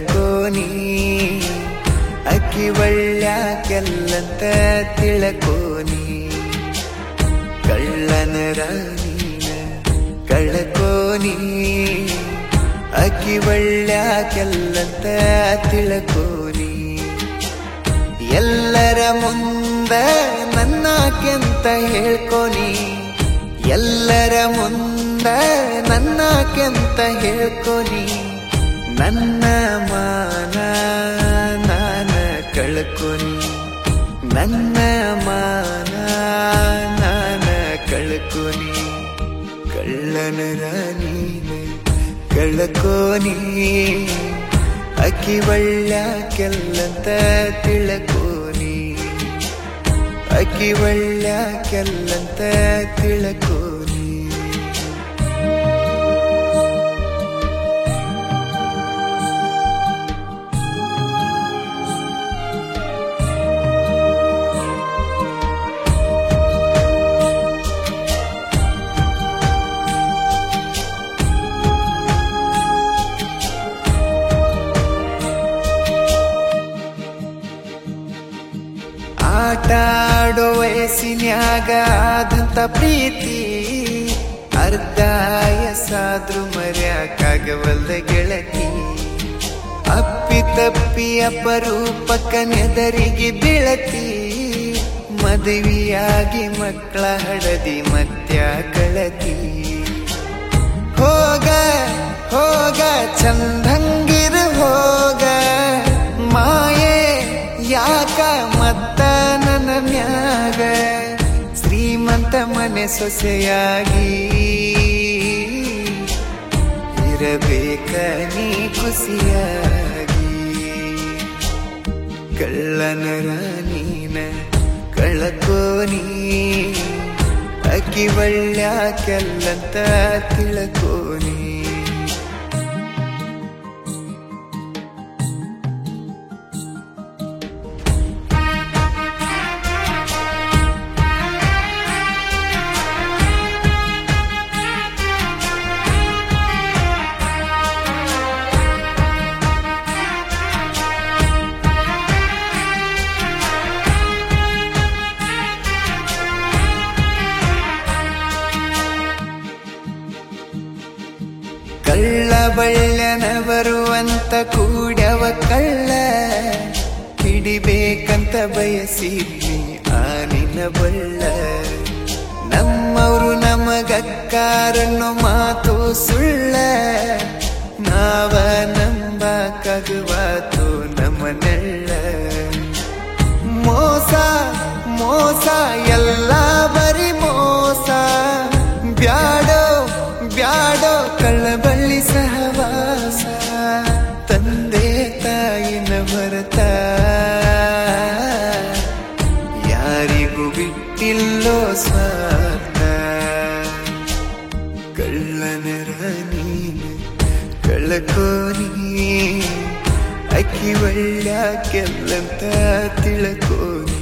ಕಳಕೋನಿ ಅಕ್ಕಿ ಒಳ್ಳ್ಯಾಕೆಲ್ಲಂತ ತಿಳಕೋನಿ ಕಳ್ಳನ ರಾಣಿನ ಕಳಕೋನಿ ಅಕ್ಕಿ ಒಳ್ಳ್ಯಾಕೆಲ್ಲಂತ ತಿಳಕೋನಿ ಎಲ್ಲರ ಮುಂದ ನನ್ನಾಕೆಂತ ಹೇಳ್ಕೊನಿ ಎಲ್ಲರ ಮುಂದ ನನ್ನಾಕೆಂತ ಹೇಳ್ಕೊನಿ ನನ್ನ ಮಾನ ನಾನ ಕಳ್ಕೊನಿ ನನ್ನ ಮಾನ ನಾನ ಕಳ್ಕೊನಿ ಕಳ್ಳನ ರಾಣೀನ ಕಳ್ಕೋನಿ ಅಕ್ಕಿ ಒಳ್ಳ್ಯಾಕೆಲ್ಲಂತ ತಿಳಕೋನಿ ಅಕ್ಕಿ ಒಳ್ಳ್ಯಾಕೆಲ್ಲಂತ ತಿಳಕೋನಿ ಆಟ ಆಡೋ ವಯಸ್ಸಿನ್ಯಾಗ ಆದಂತ ಪ್ರೀತಿ ಅರ್ಧ ವಯಸ್ಸಾದ್ರೂ ಮರ್ಯಾಕಾಗವಲ್ದ ಗೆಳತಿ ಅಪ್ಪಿ ತಪ್ಪಿ ಅಪರೂಪಕ್ಕ ನೆದರಿಗೆ ಬೀಳತಿ ಮದುವೆಯಾಗಿ ಮಕ್ಕಳ ಹಡದಿ ಮತ್ಯ ಕಳತಿ ಹೋಗ ಹೋಗ ಚಂದಂಗಿರ ಹೋಗ ಮಾಯೆ ಯಾಕ ಮತ್ತ ನನ್ನ ಮ್ಯಾಗ ಶ್ರೀಮಂತ ಮನೆ ಸೊಸೆಯಾಗಿ ಇರಬೇಕ ನೀ ಖುಷಿಯಾಗಿ ಕಳ್ಳನ ರಾಣೀನ ಕಳಕೋನಿ ಅಕ್ಕಿ ಒಳ್ಳ್ಯಾಕೆಲ್ಲಂತ ತಿಳಕೋನಿ ಕಳ್ಳ ಬಳ್ಳನ ಬರುವಂತ ಕೂಡವ ಕಳ್ಳ ಹಿಡಿಬೇಕಂತ ಬಯಸಿದ್ನಿ ಆನಿನ ಬಳ್ಳ ನಮ್ಮವರು ನಮಗಕ್ಕಾರನ್ನು ಮಾತು ಸುಳ್ಳ ನಾವ ನಂಬಕಾಗುವಾತು ನಮ್ಮ ನೆಳ್ಳ ಮೋಸ ಮೋಸ ಎಲ್ಲ ಬರಿ ಮೋಸ ಬ್ಯಾಡೋ ಬ್ಯಾಡೋ ಕಳ್ಳಬಳ್ಳಿ ಸಹವಾಸ ತಂದೆ ತಾಯಿನ ಹೊರತ ಯಾರಿಗೂ ಬಿಟ್ಟಿಲ್ಲೋ ಸ್ವಾರ್ಥ ಕಳ್ಳನ ರಾಣೀನ ಕಳಕೋನಿ ಅಕ್ಕಿ ಒಳ್ಳ್ಯಾಕೆಲ್ಲಂತ ತಿಳಕೋನಿ